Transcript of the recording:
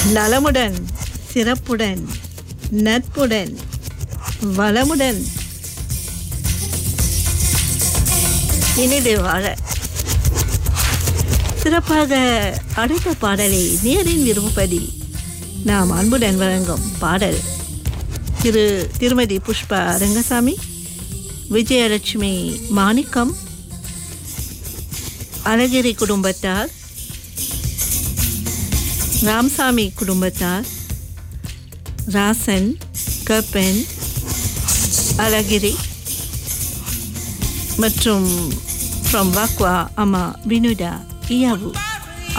நலமுடன் சிறப்புடன் நட்புடன் வளமுடன் இனிது வாழ சிறப்பாக அடுத்த பாடலை நேரின் விரும்புபடி நாம் அன்புடன் வழங்கும் பாடல் திரு திருமதி புஷ்பா ரங்கசாமி விஜயலட்சுமி மாணிக்கம் அழகிரி குடும்பத்தார் ராம்சாமி குடும்பத்தார் ராசன் கப்பன் அழகிரி மற்றும் ஃப்ரம் வாக்வா அம்மா வினுடா இயாவு